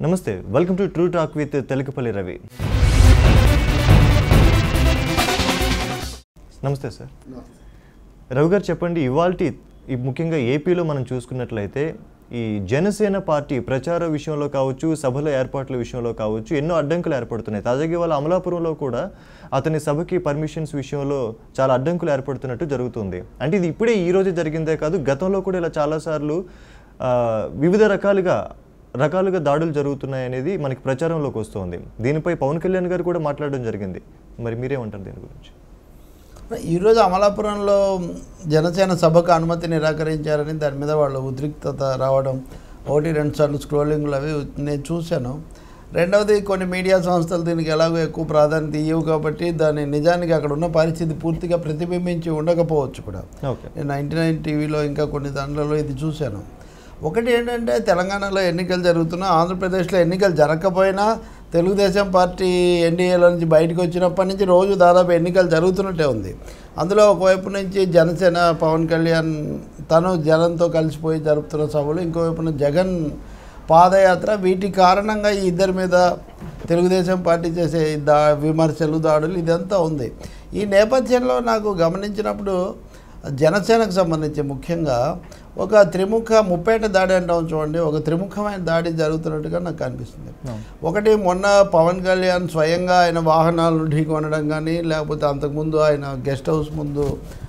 నమస్తే welcome to true talk with Telakapalli Ravi నమస్తే sir Ravi గారు చెప్పండి ఇవాల్టి ఈ ముఖ్యంగా ఏపీలో మనం చూసుకున్నట్లయితే ఈ జనసేన పార్టీ ప్రచార విషయంలో కావచ్చు సభల ఏర్పాట్ల విషయంలో కావచ్చు ఎన్నో అడ్డంకులు ఏర్పడుతున్నాయి తాజాగా వాళ్ళ అమలాపురంలో కూడా అతని సభకి పర్మిషన్స్ విషయంలో చాలా అడ్డంకులు ఏర్పడుతున్నట్టు జరుగుతుంది అంటే ఇది ఇప్పుడే ఈ రోజు జరిగిందే కాదు గతంలో కూడా ఇలా చాలాసార్లు ఆ, వివిధ రకాలుగా రకాలుగా దాడులు జరుగుతున్నాయి అనేది మనకి ప్రచారంలోకి వస్తుంది దీనిపై పవన్ కళ్యాణ్ గారు కూడా మాట్లాడడం జరిగింది మరి మీరేమంటారు దీని గురించి ఈరోజు అమలాపురంలో జనసేన సభకు అనుమతి నిరాకరించారని దాని మీద వాళ్ళు ఉద్రిక్తత రావడం ఒకటి రెండు సార్లు స్క్రోలింగ్లు అవి నేను చూశాను రెండవది కొన్ని మీడియా సంస్థలు దీనికి ఎలాగో ఎక్కువ ప్రాధాన్యత ఇవ్వవు కాబట్టి దాని నిజానికి అక్కడ ఉన్న పరిస్థితి పూర్తిగా ప్రతిబింబించి ఉండకపోవచ్చు కూడా ఓకే నేను నైంటీ నైన్ టీవీలో ఇంకా కొన్ని దాంట్లలో ఇది చూశాను ఒకటి ఏంటంటే తెలంగాణలో ఎన్నికలు జరుగుతున్నా ఆంధ్రప్రదేశ్లో ఎన్నికలు జరగకపోయినా తెలుగుదేశం పార్టీ ఎన్డీఏలో నుంచి బయటకు వచ్చినప్పటి నుంచి రోజు దాదాపు ఎన్నికలు జరుగుతున్నట్టే ఉంది అందులో ఒకవైపు నుంచి జనసేన పవన్ కళ్యాణ్ తను జనంతో కలిసిపోయి జరుపుతున్న సభలు ఇంకోవైపున జగన్ పాదయాత్ర వీటి కారణంగా ఈ ఇద్దరి మీద తెలుగుదేశం పార్టీ చేసే దా విమర్శలు దాడులు ఇదంతా ఉంది ఈ నేపథ్యంలో నాకు గమనించినప్పుడు జనసేనకు సంబంధించి ముఖ్యంగా ఒక త్రిముఖ ముప్పేట దాడి అంటాం చూడండి ఒక త్రిముఖమైన దాడి జరుగుతున్నట్టుగా నాకు కనిపిస్తుంది ఒకటి మొన్న పవన్ కళ్యాణ్ స్వయంగా ఆయన వాహనాలను ఢీకొనడం కానీ లేకపోతే అంతకుముందు ఆయన గెస్ట్ హౌస్ ముందు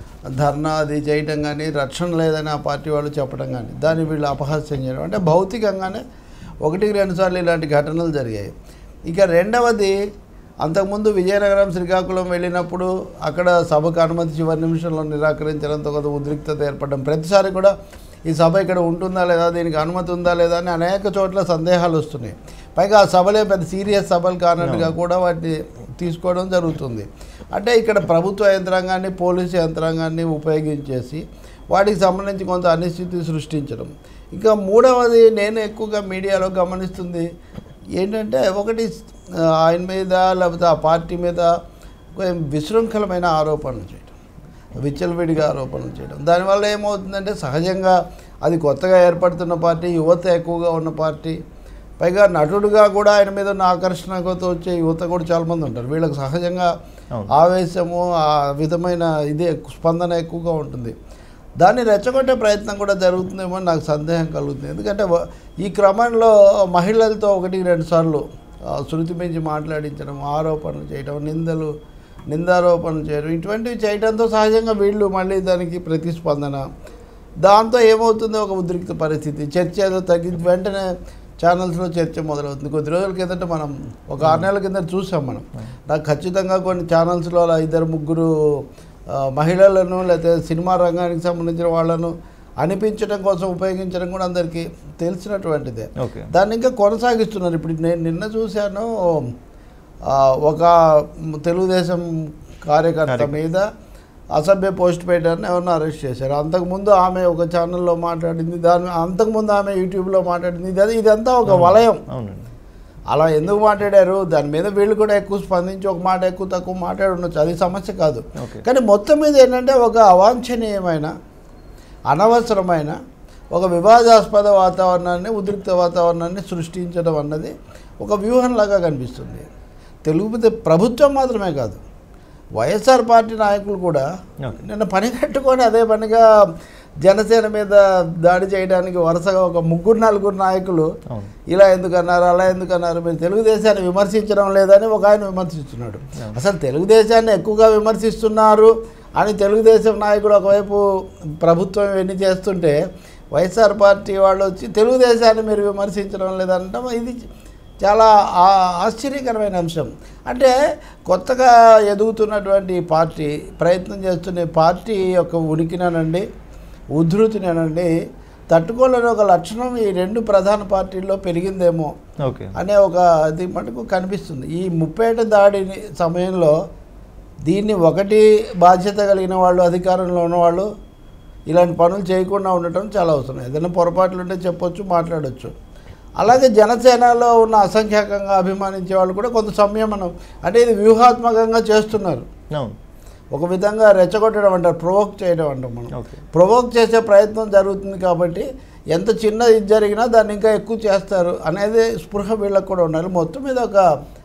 ధర్నా అది చేయటం కానీ రక్షణ లేదని ఆ పార్టీ వాళ్ళు చెప్పడం కానీ దాన్ని వీళ్ళు అపహాస్యం చేయడం అంటే భౌతికంగానే ఒకటికి రెండు సార్లు ఇలాంటి ఘటనలు జరిగాయి ఇక రెండవది అంతకుముందు విజయనగరం శ్రీకాకుళం వెళ్ళినప్పుడు అక్కడ సభకు అనుమతి చివరి నిమిషంలో నిరాకరించడంతో కొంత ఉద్రిక్తత ఏర్పడడం ప్రతిసారి కూడా ఈ సభ ఇక్కడ ఉంటుందా లేదా దీనికి అనుమతి ఉందా లేదా అని అనేక చోట్ల సందేహాలు వస్తున్నాయి పైగా ఆ సభలే పెద్ద సీరియస్ సభలు కానట్టుగా కూడా వాటిని తీసుకోవడం జరుగుతుంది అంటే ఇక్కడ ప్రభుత్వ యంత్రాంగాన్ని పోలీసు యంత్రాంగాన్ని ఉపయోగించేసి వాటికి సంబంధించి కొంత అనిశ్చితి సృష్టించడం ఇంకా మూడవది నేను ఎక్కువగా మీడియాలో గమనిస్తుంది ఏంటంటే ఒకటి ఆ, ఆయన మీద లేకపోతే ఆ పార్టీ మీద కొంచెం విశృంఖలమైన ఆరోపణలు చేయడం విచ్చలవిడిగా ఆరోపణలు చేయడం దానివల్ల ఏమవుతుందంటే సహజంగా అది కొత్తగా ఏర్పడుతున్న పార్టీ యువత ఎక్కువగా ఉన్న పార్టీ పైగా నటుడుగా కూడా ఆయన మీద ఉన్న ఆకర్షణతో వచ్చే యువత కూడా చాలామంది ఉంటారు వీళ్ళకి సహజంగా అవును. ఆవేశము ఆ విధమైన ఇదే స్పందన ఎక్కువగా ఉంటుంది దాన్ని రెచ్చగొట్టే ప్రయత్నం కూడా జరుగుతుందేమో అని నాకు సందేహం కలుగుతుంది ఎందుకంటే వ- ఈ క్రమంలో మహిళలతో ఒకటి రెండు సార్లు ఆ, శృతి మించి మాట్లాడించడం ఆరోపణలు చేయడం నిందలు నిందారోపణలు చేయడం ఇటువంటివి చేయడంతో సహజంగా వీళ్ళు మళ్ళీ దానికి ప్రతిస్పందన దాంతో ఏమవుతుందో ఒక ఉద్రిక్త పరిస్థితి చర్చ ఏదో తగ్గి వెంటనే ఛానల్స్లో చర్చ మొదలవుతుంది కొద్ది రోజుల కిందట మనం ఒక ఆరు నెలల కింద చూసాం మనం నాకు ఖచ్చితంగా కొన్ని ఛానల్స్లో అలా ఇద్దరు ముగ్గురు ఆ, మహిళలను లేకపోతే సినిమా రంగానికి సంబంధించిన వాళ్ళను అనిపించడం కోసం ఉపయోగించడం కూడా అందరికీ తెలిసినటువంటిదే ఓకే దాన్ని ఇంకా కొనసాగిస్తున్నారు ఇప్పుడు నేను నిన్న చూశాను ఆ, ఒక తెలుగుదేశం కార్యకర్త మీద అసభ్య పోస్ట్ పెట్టారని ఎవరినో అరెస్ట్ చేశారు అంతకుముందు ఆమె ఒక ఛానల్లో మాట్లాడింది దాని అంతకుముందు ఆమె యూట్యూబ్లో మాట్లాడింది ఇది ఇదంతా ఒక వలయం అవునండి అలా ఎందుకు మాట్లాడారు దాని మీద వీళ్ళు కూడా ఎక్కువ స్పందించి ఒక మాట ఎక్కువ తక్కువ మాట్లాడి ఉండొచ్చు అది సమస్య కాదు ఓకే కానీ మొత్తం మీద ఏంటంటే ఒక అవాంఛనీయమైన అనవసరమైన ఒక వివాదాస్పద వాతావరణాన్ని ఉద్రిక్త వాతావరణాన్ని సృష్టించడం అన్నది ఒక వ్యూహంలాగా కనిపిస్తుంది తెలుగు మీద ప్రభుత్వం మాత్రమే కాదు వైఎస్ఆర్ పార్టీ నాయకులు కూడా ఓకే నిన్న పని కట్టుకొని అదే పనిగా జనసేన మీద దాడి చేయడానికి వరుసగా ఒక ముగ్గురు నలుగురు నాయకులు అవును ఇలా ఎందుకన్నారు అలా ఎందుకన్నారు మీరు తెలుగుదేశాన్ని విమర్శించడం లేదని ఒక ఆయన విమర్శిస్తున్నాడు అసలు తెలుగుదేశాన్ని ఎక్కువగా విమర్శిస్తున్నారు అని తెలుగుదేశం నాయకుడు ఒకవైపు ప్రభుత్వం ఇవన్నీ చేస్తుంటే వైఎస్ఆర్ పార్టీ వాళ్ళు వచ్చి తెలుగుదేశాన్ని మీరు విమర్శించడం లేదంటాం ఇది చాలా ఆ- ఆశ్చర్యకరమైన అంశం అంటే కొత్తగా ఎదుగుతున్నటువంటి ఈ పార్టీ ప్రయత్నం చేస్తున్న ఈ పార్టీ యొక్క ఉనికినేనండి ఉధృతినేనండి తట్టుకోలేని ఒక లక్షణం ఈ రెండు ప్రధాన పార్టీల్లో పెరిగిందేమో ఓకే అనే ఒక అది మటుకు కనిపిస్తుంది ఈ ముప్పేట దాడి సమయంలో దీన్ని ఒకటి బాధ్యత కలిగిన వాళ్ళు అధికారంలో ఉన్నవాళ్ళు ఇలాంటి పనులు చేయకుండా ఉండటం చాలా అవసరం ఏదైనా పొరపాట్లు ఉంటే చెప్పొచ్చు మాట్లాడొచ్చు అలాగే జనసేనలో ఉన్న అసంఖ్యాకంగా అభిమానించే వాళ్ళు కూడా కొంత సంయమనం అంటే ఇది వ్యూహాత్మకంగా చేస్తున్నారు అవును ఒక విధంగా రెచ్చగొట్టడం అంటారు ప్రొవోక్ చేయడం అంటాం మనం ఓకే ప్రొవోక్ చేసే ప్రయత్నం జరుగుతుంది కాబట్టి ఎంత చిన్న ఇది జరిగినా దాన్ని ఇంకా ఎక్కువ చేస్తారు అనేది స్పృహ వీళ్ళకి కూడా ఉండాలి మొత్తం మీద ఒక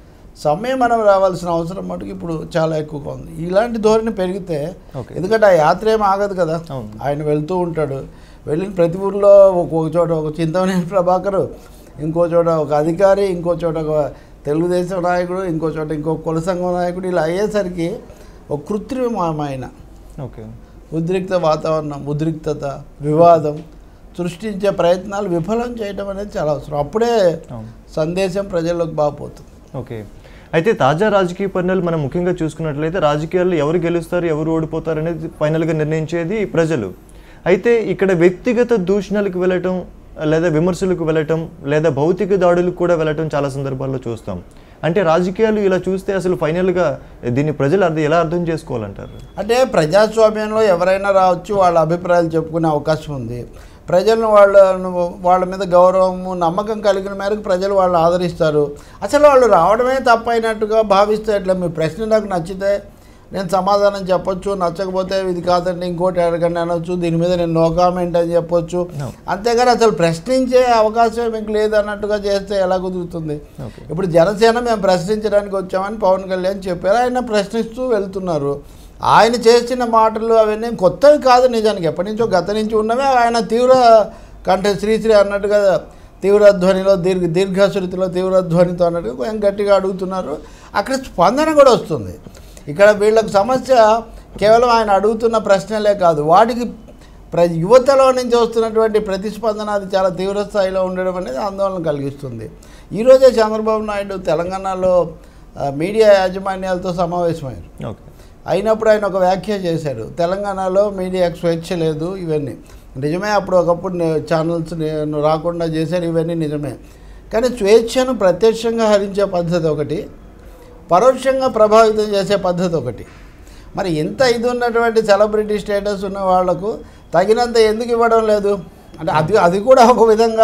సమయం మనం రావాల్సిన అవసరం మటుకు ఇప్పుడు చాలా ఎక్కువగా ఉంది ఇలాంటి ధోరణి పెరిగితే ఓకే. ఎందుకంటే ఆ యాత్ర ఏం ఆగదు కదా అవును. ఆయన వెళ్తూ ఉంటాడు వెళ్ళిన ప్రతి ఊర్లో ఒక్కొక్క చోట ఒక చింతమనేని ప్రభాకర్ ఇంకో చోట ఒక అధికారి ఇంకో చోట ఒక తెలుగుదేశం నాయకుడు ఇంకో చోట ఇంకో కుల సంఘం నాయకుడు ఇలా అయ్యేసరికి ఒక కృత్రిమమైన ఓకే ఉద్రిక్త వాతావరణం ఉద్రిక్తత వివాదం సృష్టించే ప్రయత్నాలు విఫలం చేయడం అనేది చాలా అవసరం అప్పుడే అవును సందేశం ప్రజల్లోకి బాగా పోతుంది ఓకే అయితే తాజా రాజకీయ పరిణామాలు మనం ముఖ్యంగా చూసుకున్నట్లయితే రాజకీయాల్లో ఎవరు గెలుస్తారు ఎవరు ఓడిపోతారు అనేది ఫైనల్గా నిర్ణయించేది ప్రజలు అయితే ఇక్కడ వ్యక్తిగత దూషణలకు వెళ్ళటం లేదా విమర్శలకు వెళ్ళటం లేదా భౌతిక దాడులకు కూడా వెళ్ళటం చాలా సందర్భాల్లో చూస్తాం అంటే రాజకీయాలు ఇలా చూస్తే అసలు ఫైనల్గా దీన్ని ప్రజలు అర్థం ఎలా అర్థం చేసుకోవాలంటారు అంటే ప్రజాస్వామ్యంలో ఎవరైనా రావచ్చు వాళ్ళ అభిప్రాయాలు చెప్పుకునే అవకాశం ఉంది ప్రజలను వాళ్ళను వాళ్ళ మీద గౌరవము నమ్మకం కలిగిన మేరకు ప్రజలు వాళ్ళు ఆదరిస్తారు అసలు వాళ్ళు రావడమే తప్పైనట్టుగా భావిస్తే ఇట్లా మీ ప్రశ్న నాకు నచ్చితే నేను సమాధానం చెప్పొచ్చు నచ్చకపోతే ఇది కాదండి ఇంకోటి అడగండి అనొచ్చు దీని మీద నేను నో కామెంట్ అని చెప్పొచ్చు No. అంతేగాని అసలు ప్రశ్నించే అవకాశం మీకు లేదు అన్నట్టుగా చేస్తే ఎలా కుదురుతుంది ఓకే ఇప్పుడు జనసేన మేము ప్రశ్నించడానికి వచ్చామని పవన్ కళ్యాణ్ చెప్పారు ఆయన ప్రశ్నిస్తూ వెళ్తున్నారు ఆయన చేసిన మాటలు అవన్నీ కొత్తవి కాదు నిజానికి ఎప్పటి నుంచో గత నుంచి ఉన్నవే ఆయన తీవ్ర కంటే శ్రీశ్రీ అన్నట్టుగా తీవ్ర ధ్వనిలో దీర్ఘ దీర్ఘశృతిలో తీవ్ర ధ్వనితో అన్నట్టుగా కొంచెం గట్టిగా అడుగుతున్నారు అక్కడ స్పందన కూడా వస్తుంది ఇక్కడ వీళ్ళకి సమస్య కేవలం ఆయన అడుగుతున్న ప్రశ్నలే కాదు వాటికి ప్ర యువతలో నుంచి వస్తున్నటువంటి ప్రతిస్పందన అది చాలా తీవ్ర స్థాయిలో ఉండడం అనేది ఆందోళన కలిగిస్తుంది ఈరోజే చంద్రబాబు నాయుడు తెలంగాణలో ఆ, మీడియా యాజమాన్యాలతో సమావేశమయ్యారు ఓకే అయినప్పుడు ఆయన ఒక వ్యాఖ్య చేశారు తెలంగాణలో మీడియాకు స్వేచ్ఛ లేదు ఇవన్నీ నిజమే అప్పుడు ఒకప్పుడు నే- ఛానల్స్ నేను రాకుండా చేశారు ఇవన్నీ నిజమే కానీ స్వేచ్ఛను ప్రత్యక్షంగా హరించే పద్ధతి ఒకటి పరోక్షంగా ప్రభావితం చేసే పద్ధతి ఒకటి మరి ఇంత ఇది ఉన్నటువంటి సెలబ్రిటీ స్టేటస్ ఉన్న వాళ్లకు తగినంత ఎందుకు ఇవ్వడం లేదు అంటే అది అది కూడా ఒక విధంగా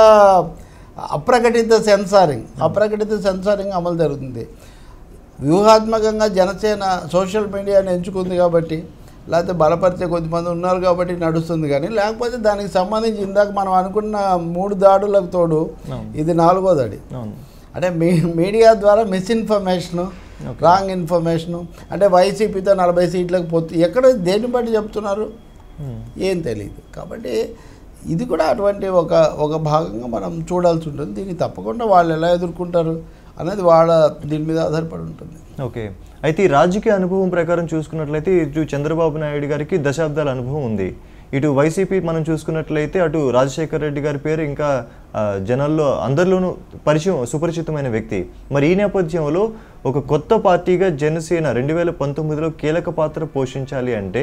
అప్రకటిత సెన్సారింగ్ అప్రకటిత సెన్సారింగ్ అమలు జరుగుతుంది వ్యూహాత్మకంగా జనసేన సోషల్ మీడియాని ఎంచుకుంది కాబట్టి లేకపోతే బలపరిచే కొద్దిమంది ఉన్నారు కాబట్టి నడుస్తుంది కానీ లేకపోతే దానికి సంబంధించి ఇందాక మనం అనుకున్న మూడు దాడులకు తోడు అవును. ఇది నాలుగో దాడి అవును అంటే మీ మీడియా ద్వారా మిస్ఇన్ఫర్మేషను Okay. రాంగ్ ఇన్ఫర్మేషను అంటే వైసీపీతో నలభై సీట్లకు పోతే ఎక్కడ దేన్ని బట్టి చెప్తున్నారు Hmm. ఏం తెలియదు కాబట్టి ఇది కూడా అటువంటి ఒక ఒక భాగంగా మనం చూడాల్సి ఉంటుంది దీన్ని తప్పకుండా వాళ్ళు ఎలా ఎదుర్కొంటారు అనేది వాళ్ళ దీని మీద ఆధారపడి ఉంటుంది ఓకే అయితే ఈ రాజకీయ అనుభవం ప్రకారం చూసుకున్నట్లయితే ఇటు చంద్రబాబు నాయుడు గారికి దశాబ్దాల అనుభవం ఉంది ఇటు వైసీపీ మనం చూసుకున్నట్లయితే అటు రాజశేఖర్ రెడ్డి గారి పేరు ఇంకా ఆ, జనాల్లో అందరిలోనూ పరిచయం సుపరిచితమైన వ్యక్తి మరి ఈ నేపథ్యంలో ఒక కొత్త పార్టీగా జనసేన రెండు వేల పంతొమ్మిదిలో కీలక పాత్ర పోషించాలి అంటే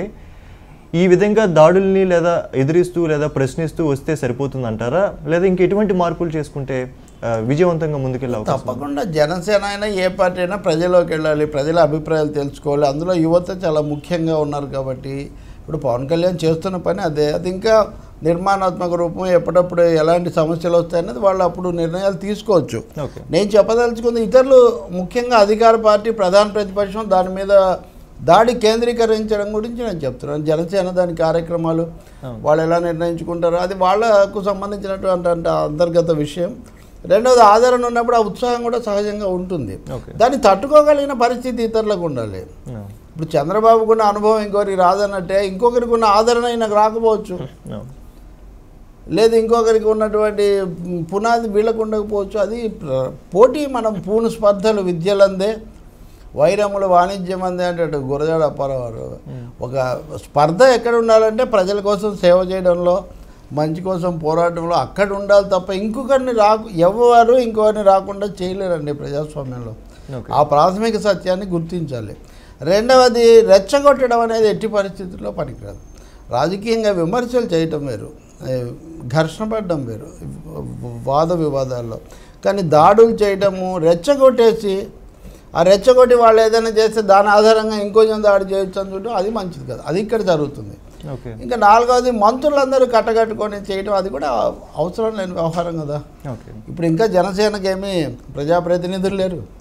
ఈ విధంగా దాడుల్ని లేదా ఎదిరిస్తూ లేదా ప్రశ్నిస్తూ వస్తే సరిపోతుందంటారా లేదా ఇంక ఎటువంటి మార్పులు చేసుకుంటే ఆ, విజయవంతంగా ముందుకెళ్ళే అవకాశం ఉందా? తప్పకుండా జనసేన అయినా ఏ పార్టీ అయినా ప్రజల్లోకి వెళ్ళాలి ప్రజల అభిప్రాయాలు తెలుసుకోవాలి అందులో యువత చాలా ముఖ్యంగా ఉన్నారు కాబట్టి ఇప్పుడు పవన్ కళ్యాణ్ చేస్తున్న పని అదే అది ఇంకా నిర్మాణాత్మక రూపం ఎప్పుడప్పుడు ఎలాంటి సమస్యలు వస్తాయనేది వాళ్ళు అప్పుడు నిర్ణయాలు తీసుకోవచ్చు ఓకే నేను చెప్పదలుచుకుంది ఇతరులు ముఖ్యంగా అధికార పార్టీ ప్రధాన ప్రతిపక్షం దాని మీద దాడి కేంద్రీకరించడం గురించి నేను చెప్తున్నాను జనసేన దాని కార్యక్రమాలు అవును. వాళ్ళు ఎలా నిర్ణయించుకుంటారో అది వాళ్ళకు సంబంధించినటువంటి అంటే అంతర్గత విషయం రెండవది ఆదరణ ఉన్నప్పుడు ఆ ఉత్సాహం కూడా సహజంగా ఉంటుంది ఓకే దాన్ని తట్టుకోగలిగిన పరిస్థితి ఇతరులకు ఉండాలి No. ఇప్పుడు చంద్రబాబుకు ఉన్న అనుభవం ఇంకొకరికి రాదన్నట్టే ఇంకొకరికి ఉన్న ఆదరణ ఈయనకు రాకపోవచ్చు No. లేదు ఇంకొకరికి ఉన్నటువంటి పునాది వీళ్ళకు ఉండకపోవచ్చు అది ప్ర- పోటీ మనం పూను స్పర్ధలు విద్యలందే వైరముల వాణిజ్యం అందే అంటే గురజాడ అప్పారావు ఒక స్పర్ధ ఎక్కడ ఉండాలంటే ప్రజల కోసం సేవ చేయడంలో మంచి కోసం పోరాటంలో అక్కడ ఉండాలి తప్ప ఇంకొకరిని రాకు ఎవరు ఇంకొకరిని రాకుండా చేయలేరండి ప్రజాస్వామ్యంలో ఓకే ఆ ప్రాథమిక సత్యాన్ని గుర్తించాలి రెండవది రెచ్చగొట్టడం అనేది ఎట్టి పరిస్థితుల్లో పనికిరాదు రాజకీయంగా విమర్శలు చేయటం వేరు ఏ, ఘర్షణ పడడం వేరు వాద వివాదాల్లో కానీ దాడులు చేయటము రెచ్చగొట్టేసి ఆ రెచ్చగొట్టి వాళ్ళు ఏదైనా చేస్తే దాని ఆధారంగా ఇంకొంచెం దాడి చేయొచ్చు అని చూడటం అది మంచిది కాదు అది ఇక్కడ జరుగుతుంది ఓకే ఇంకా నాలుగవది మంత్రులందరూ కట్టకట్టుకొని చేయటం అది కూడా అవసరం లేని వ్యవహారం కదా ఓకే ఇప్పుడు ఇంకా జనసేనకి ఏమీ ప్రజాప్రతినిధులు లేరు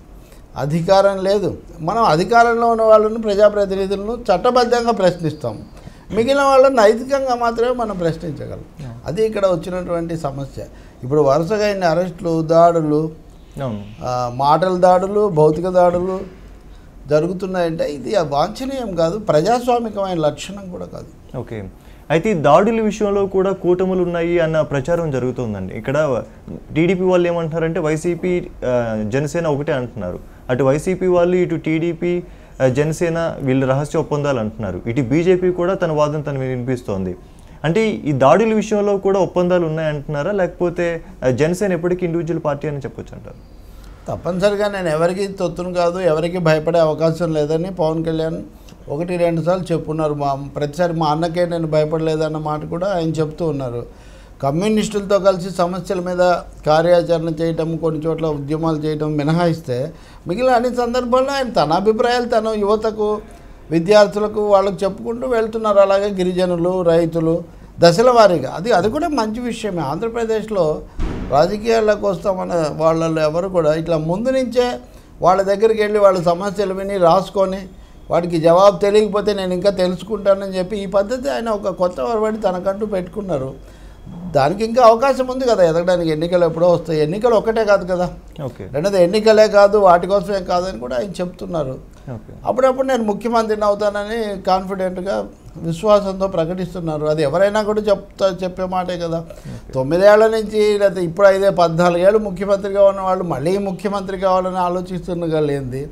అధికారం లేదు మనం అధికారంలో ఉన్న వాళ్ళని ప్రజాప్రతినిధులను చట్టబద్ధంగా ప్రశ్నిస్తాం మిగిలిన వాళ్ళని నైతికంగా మాత్రమే మనం ప్రశ్నించగలం అది ఇక్కడ వచ్చినటువంటి సమస్య ఇప్పుడు వరుసగా ఇన్ని అరెస్టులు దాడులు అవును ఆ, మాటల దాడులు భౌతిక దాడులు జరుగుతున్నాయంటే ఇది వాంఛనీయం కాదు ప్రజాస్వామికమైన లక్షణం కూడా కాదు ఓకే అయితే ఈ దాడుల విషయంలో కూడా కూటములు ఉన్నాయి అన్న ప్రచారం జరుగుతుందండి ఇక్కడ టీడీపీ వాళ్ళు ఏమంటున్నారంటే వైసీపీ ఆ, జనసేన ఒకటే అంటున్నారు అటు వైసీపీ వాళ్ళు ఇటు టీడీపీ ఆ, జనసేన వీళ్ళు రహస్య ఒప్పందాలు అంటున్నారు ఇటు బీజేపీ కూడా తన వాదన తను వినిపిస్తోంది అంటే ఈ దాడుల విషయంలో కూడా ఒప్పందాలు ఉన్నాయంటున్నారా లేకపోతే ఆ, జనసేన ఎప్పటికీ ఇండివిజువల్ పార్టీ అని చెప్పొచ్చు అంటారు తప్పనిసరిగా నేను ఎవరికి తొత్తును కాదు ఎవరికి భయపడే అవకాశం లేదని పవన్ కళ్యాణ్ ఒకటి రెండు సార్లు చెప్పున్నారు మా ప్రతిసారి మా అన్నకే నేను భయపడలేదన్న మాట కూడా ఆయన చెప్తూ ఉన్నారు కమ్యూనిస్టులతో కలిసి సమస్యల మీద కార్యాచరణ చేయటం కొన్ని చోట్ల ఉద్యమాలు చేయటం మినహాయిస్తే మిగిలిన అన్ని సందర్భాల్లో ఆయన తన అభిప్రాయాలు తన యువతకు విద్యార్థులకు వాళ్ళకు చెప్పుకుంటూ వెళ్తున్నారు అలాగే గిరిజనులు రైతులు దశల వారీగా అది అది కూడా మంచి విషయమే ఆంధ్రప్రదేశ్లో రాజకీయాల్లోకి వస్తామన్న వాళ్ళలో ఎవరు కూడా ఇట్లా ముందు నుంచే వాళ్ళ దగ్గరికి వెళ్ళి వాళ్ళ సమస్యలు విని రాసుకొని వాడికి జవాబు తెలియకపోతే నేను ఇంకా తెలుసుకుంటానని చెప్పి ఈ పద్ధతి ఆయన ఒక కొత్త వరబడి తనకంటూ పెట్టుకున్నారు దానికి ఇంకా అవకాశం ఉంది కదా ఎదగడానికి ఎన్నికలు ఎప్పుడో వస్తాయి ఎన్నికలు ఒక్కటే కాదు కదా ఓకే రెండోది ఎన్నికలే కాదు వాటి కోసమే కాదని కూడా ఆయన చెప్తున్నారు ఓకే అప్పుడప్పుడు నేను ముఖ్యమంత్రిని అవుతానని కాన్ఫిడెంట్గా విశ్వాసంతో ప్రకటిస్తున్నారు అది ఎవరైనా కూడా చెప్తా చెప్పే మాటే కదా తొమ్మిదేళ్ల నుంచి లేకపోతే ఇప్పుడు ఐదే పద్నాలుగేళ్ళు ముఖ్యమంత్రిగా ఉన్న వాళ్ళు మళ్ళీ ముఖ్యమంత్రి కావాలని ఆలోచిస్తుండగా లేనిది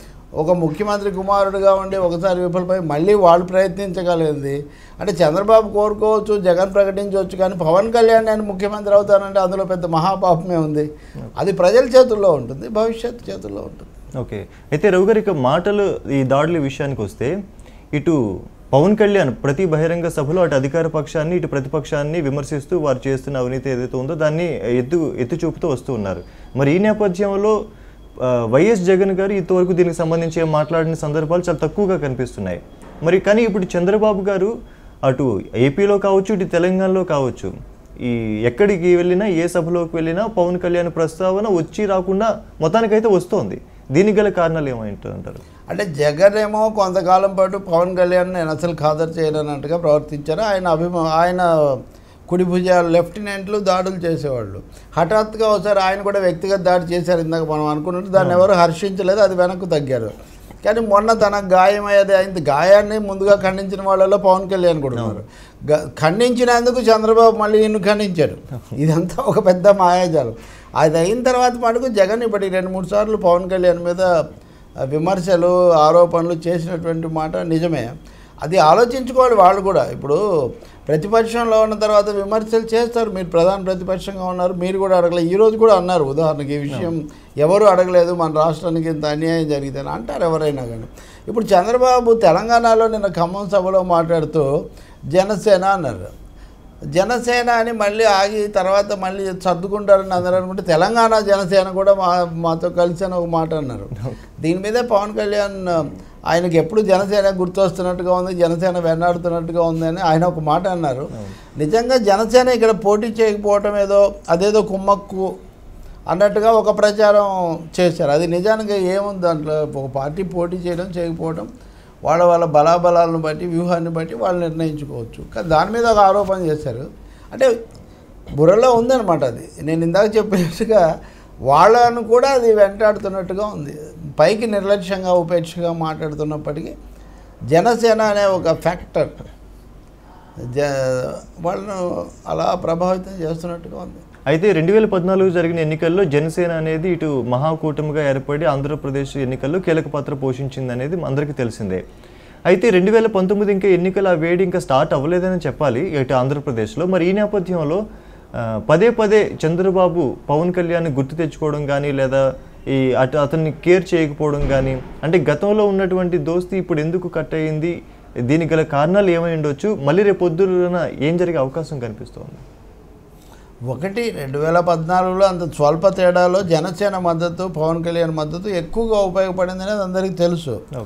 ఒక ముఖ్యమంత్రి కుమారుడుగా ఉండి ఒకసారి విఫలపై మళ్ళీ వాళ్ళు ప్రయత్నించగలిగింది అంటే చంద్రబాబు కోరుకోవచ్చు జగన్ ప్రకటించవచ్చు కానీ పవన్ కళ్యాణ్ నేను ముఖ్యమంత్రి అవుతానంటే అందులో పెద్ద మహాపాపమే ఉంది అది ప్రజల చేతుల్లో ఉంటుంది భవిష్యత్తు చేతుల్లో ఉంటుంది ఓకే అయితే రవి గారు ఇక మాటలు ఈ దాడుల విషయానికి వస్తే ఇటు పవన్ కళ్యాణ్ ప్రతి బహిరంగ సభలో అటు అధికార పక్షాన్ని ఇటు ప్రతిపక్షాన్ని విమర్శిస్తూ వారు చేస్తున్న అవినీతి ఏదైతే ఉందో దాన్ని ఎత్తు ఎత్తి చూపుతూ వస్తూ ఉన్నారు మరి ఈ నేపథ్యంలో ఆ, వైఎస్ జగన్ గారు ఇంతవరకు దీనికి సంబంధించి ఏం మాట్లాడిన సందర్భాలు చాలా తక్కువగా కనిపిస్తున్నాయి మరి కానీ ఇప్పుడు చంద్రబాబు గారు అటు ఏపీలో కావచ్చు ఇటు తెలంగాణలో కావచ్చు ఈ ఎక్కడికి వెళ్ళినా ఏ సభలోకి వెళ్ళినా పవన్ కళ్యాణ్ ప్రస్తావన వచ్చి రాకుండా మొత్తానికైతే వస్తోంది దీనికి గల కారణాలు ఏమంటారు అంటే జగన్ ఏమో కొంతకాలం పాటు పవన్ కళ్యాణ్ నేను అసలు ఖాదరు చేయనన్నట్టుగా ప్రవర్తించారు ఆయన అభిమా ఆయన కుడి భుజాలు లెఫ్టినెంట్లు దాడులు చేసేవాళ్ళు హఠాత్తుగా ఒకసారి ఆయన కూడా వ్యక్తిగత దాడి చేశారు ఇందాక మనం అనుకున్నట్టు దాన్ని ఎవరు హర్షించలేదు అది వెనక్కు తగ్గారు కానీ మొన్న తన గాయం అయ్యేది అయింది గాయాన్ని ముందుగా ఖండించిన వాళ్ళలో పవన్ కళ్యాణ్ కూడా ఉన్నారు గ- ఖండించినందుకు చంద్రబాబు మళ్ళీ నిన్ను ఖండించాడు ఇదంతా ఒక పెద్ద మాయాజాలం అది అయిన తర్వాత మటుకు జగన్ ఇప్పటికి రెండు మూడు సార్లు పవన్ కళ్యాణ్ మీద ఆ, విమర్శలు ఆరోపణలు చేసినటువంటి మాట నిజమే అది ఆలోచించుకోవాలి వాళ్ళు కూడా ఇప్పుడు ప్రతిపక్షంలో ఉన్న తర్వాత విమర్శలు చేస్తారు మీరు ప్రధాన ప్రతిపక్షంగా ఉన్నారు మీరు కూడా అడగలేదు ఈ రోజు కూడా అన్నారు ఉదాహరణకి ఈ విషయం ఎవరు అడగలేదు మన రాష్ట్రానికి ఇంత అన్యాయం జరిగితే అంటారు ఎవరైనా కానీ ఇప్పుడు చంద్రబాబు తెలంగాణలో నిన్న ఖమ్మం సభలో మాట్లాడుతూ జనసేన అన్నారు జనసేన అని మళ్ళీ ఆగి తర్వాత మళ్ళీ సర్దుకుంటారని అందరూ అనుకుంటే తెలంగాణ జనసేన కూడా మా మాతో కలిసి అని ఒక మాట అన్నారు దీని మీదే పవన్ కళ్యాణ్ ఆయనకి ఎప్పుడు జనసేన గుర్తొస్తున్నట్టుగా ఉంది జనసేన వెన్నాడుతున్నట్టుగా ఉంది అని ఆయన ఒక మాట అన్నారు నిజంగా జనసేన ఇక్కడ పోటీ చేయకపోవటం ఏదో అదేదో కుమ్మక్కు అన్నట్టుగా ఒక ప్రచారం చేశారు అది నిజానికి ఏముంది దాంట్లో ఒక పార్టీ పోటీ చేయడం చేయకపోవడం వాళ్ళ వాళ్ళ బలాబలాలను బట్టి వ్యూహాన్ని బట్టి వాళ్ళు నిర్ణయించుకోవచ్చు కానీ దాని మీద ఒక ఆరోపణ చేశారు అంటే బుర్రలో ఉందన్నమాట అది నేను ఇందాక చెప్పినట్టుగా వాళ్ళను కూడా అది వెంటాడుతున్నట్టుగా ఉంది పైకి నిర్లక్ష్యంగా ఉపేక్షగా మాట్లాడుతున్నప్పటికీ జనసేన అనే ఒక ఫ్యాక్టర్ జ వాళ్ళను అలా ప్రభావితం చేస్తున్నట్టుగా ఉంది అయితే రెండు వేల పద్నాలుగు జరిగిన ఎన్నికల్లో జనసేన అనేది ఇటు మహాకూటమిగా ఏర్పడి ఆంధ్రప్రదేశ్ ఎన్నికల్లో కీలక పాత్ర పోషించింది అనేది అందరికీ తెలిసిందే అయితే రెండు వేల పంతొమ్మిది ఇంకా ఎన్నికల ఆ వేడి ఇంకా స్టార్ట్ అవ్వలేదని చెప్పాలి ఇటు ఆంధ్రప్రదేశ్లో మరి ఈ నేపథ్యంలో ఆ, పదే పదే చంద్రబాబు పవన్ కళ్యాణ్ గుర్తు తెచ్చుకోవడం కానీ లేదా ఈ అటు అతన్ని కేర్ చేయకపోవడం కానీ అంటే గతంలో ఉన్నటువంటి దోస్తి ఇప్పుడు ఎందుకు కట్ అయ్యింది దీనికి గల కారణాలు ఏమై ఉండొచ్చు మళ్ళీ రేపు పొద్దున ఏం జరిగే అవకాశం కనిపిస్తోంది ఒకటి రెండు వేల పద్నాలుగులో అంత స్వల్ప తేడాలో జనసేన మద్దతు పవన్ కళ్యాణ్ మద్దతు ఎక్కువగా ఉపయోగపడింది అనేది అందరికీ తెలుసు ఓకే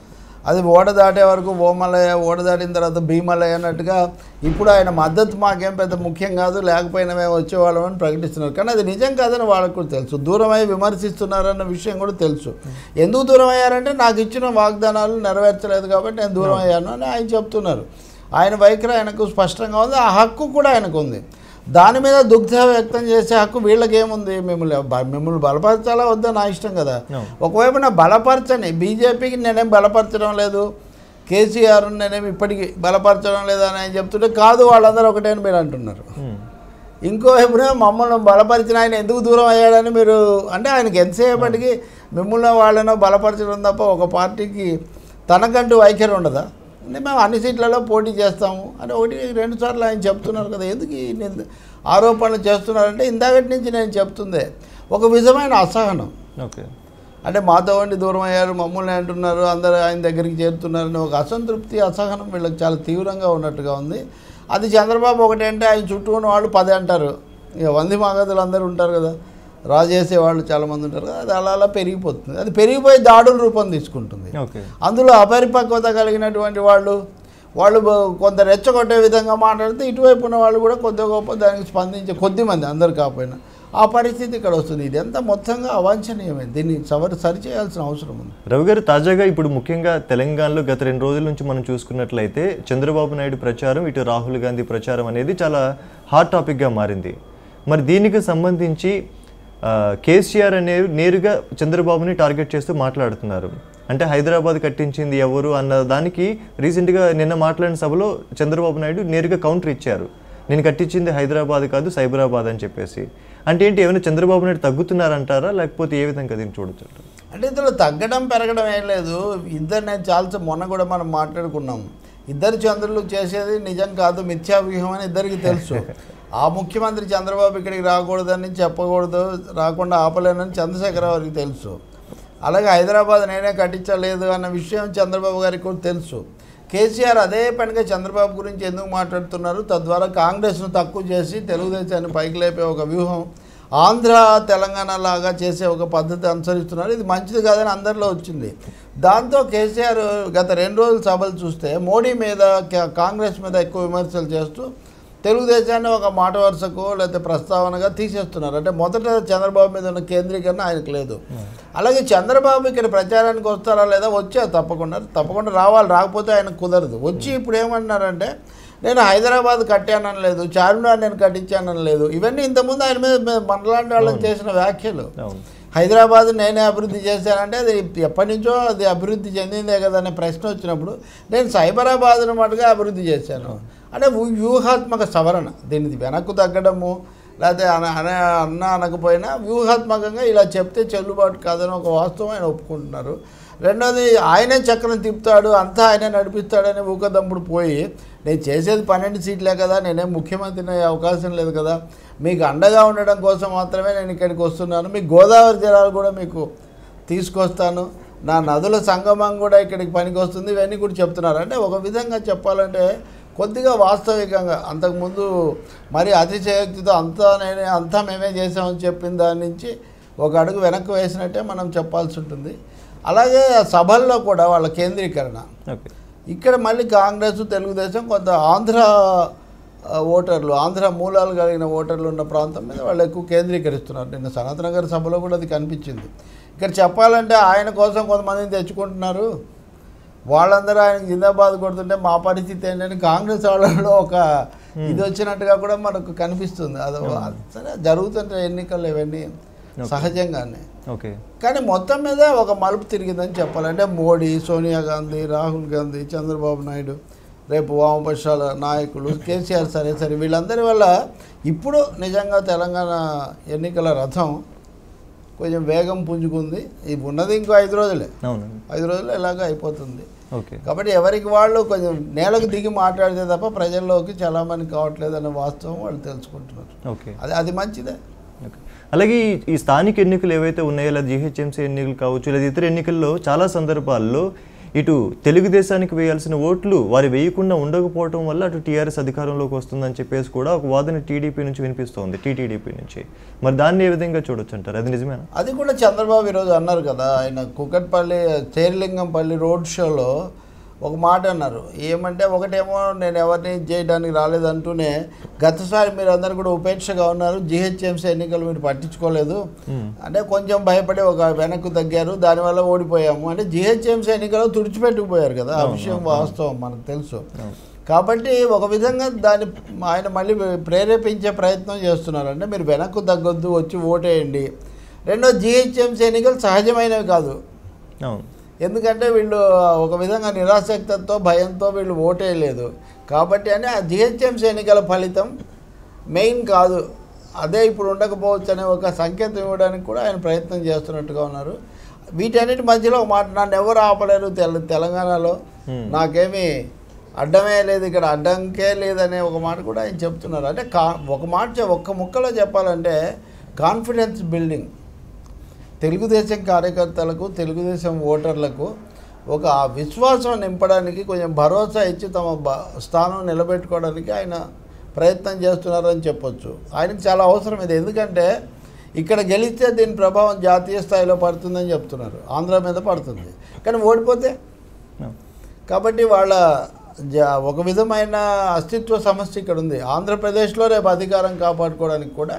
అది ఓడ దాటే వరకు ఓమలయ ఓడ దాటిన తర్వాత భీమలయ అన్నట్టుగా ఇప్పుడు ఆయన మద్దతు మాకేం పెద్ద ముఖ్యం కాదు లేకపోయినా మేము వచ్చేవాళ్ళం అని ప్రకటిస్తున్నారు కానీ అది నిజం కాదని వాళ్ళకు కూడా తెలుసు దూరమై విమర్శిస్తున్నారన్న విషయం కూడా తెలుసు ఎందుకు దూరం అయ్యారంటే నాకు ఇచ్చిన వాగ్దానాలు నెరవేర్చలేదు కాబట్టి నేను దూరం అయ్యాను అని ఆయన చెప్తున్నారు ఆయన వైఖరి ఆయనకు స్పష్టంగా ఉంది ఆ హక్కు కూడా ఆయనకు ఉంది దాని మీద దుగ్ధ వ్యక్తం చేసే హక్కు వీళ్ళకి ఏముంది మిమ్మల్ని బ- మిమ్మల్ని బలపరచాలా వద్దా నా ఇష్టం కదా No. ఒకవైపు నా బలపరచని బీజేపీకి నేనేం బలపరచడం లేదు కేసీఆర్ నేనేం ఇప్పటికీ బలపరచడం లేదు అని ఆయన చెప్తుంటే కాదు వాళ్ళందరూ ఒకటే అని మీరు అంటున్నారు ఉమ్. ఇంకోవైపునే మమ్మల్ని బలపరిచిన ఆయన ఎందుకు దూరం అయ్యాడని మీరు అంటే ఆయనకి ఎంతసేపటికి మిమ్మల్ని వాళ్ళనో బలపరచడం తప్ప ఒక పార్టీకి తనకంటూ వైఖరి ఉండదా అంటే మేము అన్ని సీట్లలో పోటీ చేస్తాము అని ఒకటి రెండు సార్లు ఆయన చెప్తున్నారు కదా ఎందుకు ఈ నింద- ఆరోపణలు చేస్తున్నారంటే ఇందాకటి నుంచి నేను చెప్తుందే ఒక విధమైన అసహనం ఓకే అంటే మాతో వండి దూరం అయ్యారు మమ్మల్ని అంటున్నారు అందరూ ఆయన దగ్గరికి చేరుతున్నారని ఒక అసంతృప్తి అసహనం వీళ్ళకి చాలా తీవ్రంగా ఉన్నట్టుగా ఉంది అది చంద్రబాబు ఒకటంటే ఆయన చుట్టూ ఉన్న వాళ్ళు పది అంటారు ఇక వంది మాగదులు అందరూ ఉంటారు కదా రాజేసే వాళ్ళు చాలామంది ఉంటారు కదా అది అలా అలా పెరిగిపోతుంది అది పెరిగిపోయి దాడుల రూపం తీసుకుంటుంది ఓకే అందులో అపరిపక్వత కలిగినటువంటి వాళ్ళు వాళ్ళు బ- కొంత రెచ్చగొట్టే విధంగా మాట్లాడితే ఇటువైపు ఉన్న వాళ్ళు కూడా కొద్ది గొప్ప దానికి స్పందించే కొద్ది మంది అందరు కాకపోయినా ఆ పరిస్థితి ఇక్కడ వస్తుంది ఇదంతా మొత్తంగా అవాంఛనీయమే దీన్ని సవరి సరిచేయాల్సిన అవసరం ఉంది రవి గారు తాజాగా ఇప్పుడు ముఖ్యంగా తెలంగాణలో గత రెండు రోజుల నుంచి మనం చూసుకున్నట్లయితే చంద్రబాబు నాయుడు ప్రచారం ఇటు రాహుల్ గాంధీ ప్రచారం అనేది చాలా హాట్ టాపిక్గా మారింది మరి దీనికి సంబంధించి ఆ, కేసీఆర్ అనేవి నేరుగా చంద్రబాబుని టార్గెట్ చేస్తూ మాట్లాడుతున్నారు అంటే హైదరాబాద్ కట్టించింది ఎవరు అన్న దానికి రీసెంట్గా నిన్న మాట్లాడిన సభలో చంద్రబాబు నాయుడు నేరుగా కౌంటర్ ఇచ్చారు నేను కట్టించింది హైదరాబాద్ కాదు సైబరాబాద్ అని చెప్పేసి అంటే ఏంటి ఏమైనా చంద్రబాబు నాయుడు తగ్గుతున్నారంటారా లేకపోతే ఏ విధంగా దీన్ని చూడొచ్చు అంటే ఇందులో తగ్గడం పెరగడం ఏం లేదు ఇద్దరు నేను చాలా మొన్న కూడా మనం మాట్లాడుకున్నాం ఇద్దరు చంద్రులు చేసేది నిజం కాదు మిథ్యా వ్యూహం అని ఇద్దరికి తెలుసు ఆ ముఖ్యమంత్రి చంద్రబాబు ఇక్కడికి రాకూడదని చెప్పకూడదు రాకుండా ఆపలేనని చంద్రశేఖరరావు గారికి తెలుసు అలాగే హైదరాబాద్ నేనే కట్టించలేదు అన్న విషయం చంద్రబాబు గారికి కూడా తెలుసు కేసీఆర్ అదే పనిగా చంద్రబాబు గురించి ఎందుకు మాట్లాడుతున్నారు తద్వారా కాంగ్రెస్ను తక్కువ చేసి తెలుగుదేశాన్ని పైకి లేపే ఒక వ్యూహం ఆంధ్ర తెలంగాణ లాగా చేసే ఒక పద్ధతి అనుసరిస్తున్నారు ఇది మంచిది కాదని అందరిలో వచ్చింది దాంతో కేసీఆర్ గత రెండు రోజుల సభలు చూస్తే మోడీ మీద కా- కాంగ్రెస్ మీద ఎక్కువ విమర్శలు చేస్తూ తెలుగుదేశాన్ని ఒక మాట వరుసకు లేకపోతే ప్రస్తావనగా తీసేస్తున్నారు అంటే మొదట చంద్రబాబు మీద ఉన్న కేంద్రీకరణ ఆయనకు లేదు అలాగే చంద్రబాబు ఇక్కడ ప్రచారానికి వస్తారా లేదా వచ్చారు తప్పకుండా తప్పకుండా రావాలి రాకపోతే ఆయన కుదరదు వచ్చి ఇప్పుడు ఏమన్నారంటే నేను హైదరాబాద్ కట్టానని లేదు చార్మినార్ నేను కట్టించానని లేదు ఇవన్నీ ఇంతకుముందు ఆయన మీద మీద మనలాంటి వాళ్ళని చేసిన వ్యాఖ్యలు అవును హైదరాబాద్ నేనే అభివృద్ధి చేశానంటే అది ఎప్పటి నుంచో అది అభివృద్ధి చెందిందే కదా అనే ప్రశ్న వచ్చినప్పుడు నేను సైబరాబాద్ను మటుగా అభివృద్ధి చేశాను అంటే వ్యూహ- వ్యూహాత్మక సవరణ దీనికి వెనక్కు తగ్గడము లేకపోతే అన అన అన్న అనకపోయినా వ్యూహాత్మకంగా ఇలా చెప్తే చెల్లుబాటు కాదని ఒక వాస్తవం ఆయన ఒప్పుకుంటున్నారు రెండోది ఆయనే చక్రం తిప్పుతాడు అంతా ఆయనే నడిపిస్తాడని ఊకదమ్ముడు పోయి నేను చేసేది పన్నెండు సీట్లే కదా నేనేం ముఖ్యమంత్రిని అయ్యే అవకాశం లేదు కదా మీకు అండగా ఉండడం కోసం మాత్రమే నేను ఇక్కడికి వస్తున్నాను మీ గోదావరి జలాలు కూడా మీకు తీసుకొస్తాను నా నదుల సంగమం కూడా ఇక్కడికి పనికి వస్తుంది ఇవన్నీ కూడా చెప్తున్నారు అంటే ఒక విధంగా చెప్పాలంటే కొద్దిగా వాస్తవికంగా అంతకుముందు మరి అతిశయోక్తితో అంతా నేనే అంతా మేమే చేసామని చెప్పిన దాని నుంచి ఒక అడుగు వెనక్కి వేసినట్టే మనం చెప్పాల్సి ఉంటుంది అలాగే సభల్లో కూడా వాళ్ళ కేంద్రీకరణ ఓకే ఇక్కడ మళ్ళీ కాంగ్రెస్ తెలుగుదేశం కొంత ఆంధ్ర ఆ, ఓటర్లు ఆంధ్ర మూలాలు కలిగిన ఓటర్లు ఉన్న ప్రాంతం మీద వాళ్ళు ఎక్కువ కేంద్రీకరిస్తున్నారు నిన్న సనాతన గారి సభలో కూడా అది కనిపించింది ఇక్కడ చెప్పాలంటే ఆయన కోసం కొంతమందిని తెచ్చుకుంటున్నారు వాళ్ళందరూ ఆయనకి జిందాబాద్ కొడుతుంటే మా పరిస్థితి ఏంటంటే కాంగ్రెస్ వాళ్ళలో ఒక ఇది వచ్చినట్టుగా కూడా మనకు కనిపిస్తుంది అది అది సరే జరుగుతుంటే ఎన్నికలు ఇవన్నీ సహజంగానే ఓకే కానీ మొత్తం మీద ఒక మలుపు తిరిగిందని చెప్పాలంటే మోడీ సోనియా గాంధీ రాహుల్ గాంధీ చంద్రబాబు నాయుడు రేపు వామపక్షాల నాయకులు కేసీఆర్ సరే సరే వీళ్ళందరి వల్ల ఇప్పుడు నిజంగా తెలంగాణ ఎన్నికల రథం కొంచెం వేగం పుంజుకుంది ఇది ఉన్నది ఇంకో ఐదు రోజులే అవునండి ఐదు రోజులు ఇలాగ అయిపోతుంది ఓకే కాబట్టి ఎవరికి వాళ్ళు కొంచెం నేలకు దిగి మాట్లాడితే తప్ప ప్రజల్లోకి చాలామంది కావట్లేదు అనే వాస్తవం వాళ్ళు తెలుసుకుంటున్నారు ఓకే అది అది మంచిదే ఓకే. అలాగే ఈ- ఈ స్థానిక ఎన్నికలు ఏవైతే ఉన్నాయో లేదా జిహెచ్ఎంసీ ఎన్నికలు కావచ్చు లేదా ఇతర ఎన్నికల్లో చాలా సందర్భాల్లో ఇటు తెలుగుదేశానికి వేయాల్సిన ఓట్లు వారు వేయకుండా ఉండకపోవడం వల్ల అటు టీఆర్ఎస్ అధికారంలోకి వస్తుందని చెప్పేసి కూడా ఒక వాదన టీడీపీ నుంచి వినిపిస్తోంది టీటీడీపీ నుంచి మరి దాన్ని ఏ విధంగా చూడొచ్చు అంటారు అది నిజమేనా అది కూడా చంద్రబాబు ఈరోజు అన్నారు కదా ఆయన కుకట్పల్లి చేరిలింగంపల్లి రోడ్ షోలో ఒక మాట అన్నారు ఏమంటే ఒకటేమో నేను ఎవరిని చేయడానికి రాలేదంటూనే గతసారి మీరు అందరు కూడా ఉపేక్షగా ఉన్నారు జిహెచ్ఎంసీ ఎన్నికలు మీరు పట్టించుకోలేదు అంటే కొంచెం భయపడి ఒక వెనక్కు తగ్గారు దానివల్ల ఓడిపోయాము అంటే జిహెచ్ఎంసీ ఎన్నికలు తుడిచిపెట్టుకుపోయారు కదా ఆ విషయం వాస్తవం మనకు తెలుసు కాబట్టి ఒక విధంగా దాన్ని ఆయన మళ్ళీ ప్రేరేపించే ప్రయత్నం చేస్తున్నారు అంటే మీరు వెనక్కు తగ్గొద్దు వచ్చి ఓటేయండి రెండో జిహెచ్ఎంసీ ఎన్నికలు సహజమైనవి కాదు అవును ఎందుకంటే వీళ్ళు ఒక విధంగా నిరాసక్తతో భయంతో వీళ్ళు ఓటేయలేదు కాబట్టి అని ఆ జిహెచ్ఎంసీ ఎన్నికల ఫలితం మెయిన్ కాదు అదే ఇప్పుడు ఉండకపోవచ్చు అనే ఒక సంకేతం ఇవ్వడానికి కూడా ఆయన ప్రయత్నం చేస్తున్నట్టుగా ఉన్నారు వీటన్నిటి మధ్యలో ఒక మాట నన్ను ఎవరు ఆపలేరు తెల తెలంగాణలో Hmm. నాకేమీ అడ్డమే లేదు ఇక్కడ అడ్డంకే లేదనే ఒక మాట కూడా ఆయన చెప్తున్నారు అంటే కా ఒక మాట చె- ఒక్క ముక్కలో చెప్పాలంటే కాన్ఫిడెన్స్ బిల్డింగ్ తెలుగుదేశం కార్యకర్తలకు తెలుగుదేశం ఓటర్లకు ఒక విశ్వాసం నింపడానికి కొంచెం భరోసా ఇచ్చి తమ బ- స్థానం నిలబెట్టుకోవడానికి ఆయన ప్రయత్నం చేస్తున్నారని చెప్పొచ్చు ఆయనకు చాలా అవసరం ఇది ఎందుకంటే ఇక్కడ గెలిస్తే దీని ప్రభావం జాతీయ స్థాయిలో పడుతుందని చెప్తున్నారు ఆంధ్ర మీద పడుతుంది కానీ ఓడిపోతే అవును. కాబట్టి వాళ్ళ జ- ఒక విధమైన అస్తిత్వ సమస్య ఇక్కడ ఉంది ఆంధ్రప్రదేశ్లో రేపు అధికారం కాపాడుకోవడానికి కూడా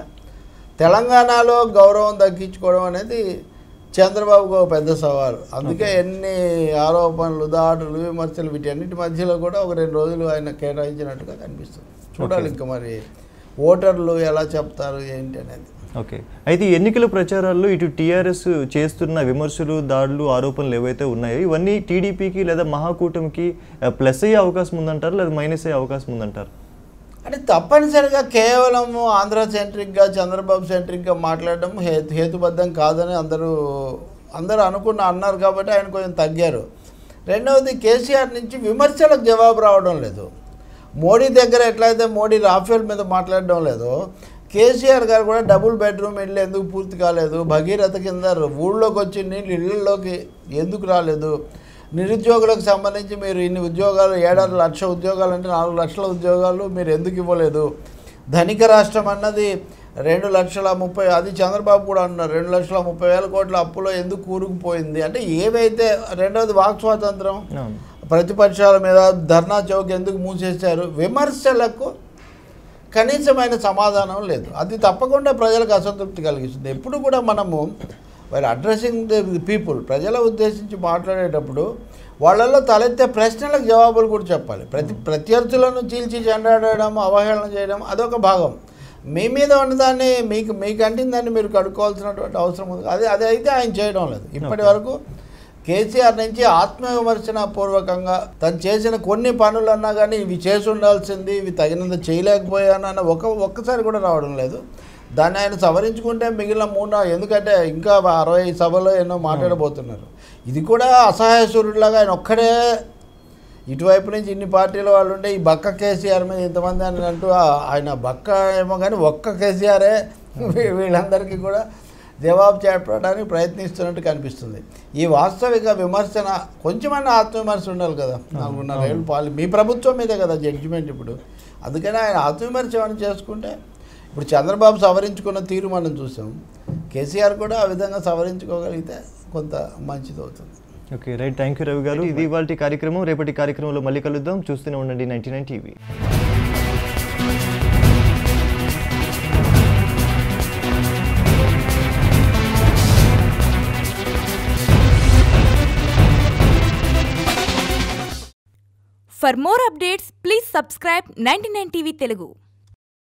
తెలంగాణలో గౌరవం దక్కించుకోవడం అనేది చంద్రబాబుకు ఒక పెద్ద సవాలు అందుకే ఎన్ని ఆరోపణలు దాడులు విమర్శలు వీటన్నిటి మధ్యలో కూడా ఒక రెండు రోజులు ఆయన కేటాయించినట్టుగా కనిపిస్తుంది చూడాలి ఇంకా మరి ఓటర్లు ఎలా చెప్తారు ఏంటి అనేది ఓకే అయితే ఈ ఎన్నికల ప్రచారాల్లో ఇటు టీఆర్ఎస్ చేస్తున్న విమర్శలు దాడులు ఆరోపణలు ఏవైతే ఉన్నాయో ఇవన్నీ టీడీపీకి లేదా మహాకూటమికి ఆ, ప్లస్ అయ్యే అవకాశం ఉందంటారు లేదా మైనస్ అయ్యే అవకాశం ఉందంటారు అంటే తప్పనిసరిగా కేవలం ఆంధ్ర సెంట్రిక్గా చంద్రబాబు సెంట్రిక్గా మాట్లాడడం హేతు హేతుబద్ధం కాదని అందరూ అందరూ అనుకున్న అన్నారు కాబట్టి ఆయన కొంచెం తగ్గారు రెండవది కేసీఆర్ నుంచి విమర్శలకు జవాబు రావడం లేదు మోడీ దగ్గర ఎట్లయితే మోడీ రాఫేల్ మీద మాట్లాడడం లేదో కేసీఆర్ గారు కూడా డబుల్ బెడ్రూమ్ ఇల్లు ఎందుకు పూర్తి కాలేదు భగీరథ కింద ఊళ్ళోకి వచ్చి నీళ్ళు ఇళ్ళల్లోకి ఎందుకు రాలేదు నిరుద్యోగులకు సంబంధించి మీరు ఇన్ని ఉద్యోగాలు ఏడాది లక్ష ఉద్యోగాలు అంటే నాలుగు లక్షల ఉద్యోగాలు మీరు ఎందుకు ఇవ్వలేదు ధనిక రాష్ట్రం అన్నది రెండు లక్షల ముప్పై అది చంద్రబాబు కూడా అన్నారు రెండు లక్షల ముప్పై వేల కోట్ల అప్పులో ఎందుకు కూరుకుపోయింది అంటే ఏవైతే రెండవది వాక్ స్వాతంత్రం అవును ప్రతిపక్షాల మీద ధర్నా చౌక్ ఎందుకు మూసేశారు విమర్శలకు కనీసమైన సమాధానం లేదు అది తప్పకుండా ప్రజలకు అసంతృప్తి కలిగిస్తుంది ఎప్పుడు కూడా మనము వైల్ అడ్రస్సింగ్ ది పీపుల్ ప్రజల ఉద్దేశించి మాట్లాడేటప్పుడు వాళ్ళల్లో తలెత్తే ప్రశ్నలకు జవాబులు కూడా చెప్పాలి ప్రతి ప్రత్యర్థులను చీల్చి చెండాడడం అవహేళన చేయడం అదొక భాగం మీ మీద ఉన్నదాన్ని మీకు మీకు అంటిందాన్ని మీరు కడుక్కోవాల్సినటువంటి అవసరం ఉంది అది అది అయితే ఆయన చేయడం లేదు ఇప్పటి వరకు కేసీఆర్ నుంచి ఆత్మవిమర్శన పూర్వకంగా తను చేసిన కొన్ని పనులన్నా కానీ ఇవి చేసి ఉండాల్సింది ఇవి తగినంత చేయలేకపోయాను అన్న ఒక ఒక్కసారి కూడా రావడం లేదు దాన్ని ఆయన సవరించుకుంటే మిగిలిన మూడు నా- ఎందుకంటే ఇంకా అరవై సభలో ఎన్నో మాట్లాడబోతున్నారు ఇది కూడా అసహాయ సూర్యుడిలాగా ఆయన ఒక్కడే ఇటువైపు నుంచి ఇన్ని పార్టీల వాళ్ళు ఉంటే ఈ బక్క కేసీఆర్ మీద ఇంతమంది అని అంటూ ఆ- ఆయన బక్క ఏమో కానీ ఒక్క కేసీఆరే వీ- వీళ్ళందరికీ కూడా జవాబు చెప్పడానికి ప్రయత్నిస్తున్నట్టు కనిపిస్తుంది ఈ వాస్తవిక విమర్శన కొంచెమన్నా ఆత్మవిమర్శ ఉండాలి కదా నాలుగున్నర ఏళ్ళు పాలి మీ ప్రభుత్వం మీదే కదా జడ్జిమెంట్ ఇప్పుడు అందుకని ఆయన ఆత్మవిమర్శ ఏమైనా చేసుకుంటే ఇప్పుడు చంద్రబాబు సవరించుకున్న తీరు మనం చూసాం కేసీఆర్ కూడా ఆ విధంగా సవరించుకోగలిగితే కొంత మంచిది అవుతుంది okay right thank you Ravi గారు ఇది ఇవాళ కార్యక్రమం రేపటి కార్యక్రమంలో మళ్ళీ కలుద్దాం చూస్తూనే ఉండండి ninety nine TV For more updates, please subscribe 99 TV Telugu.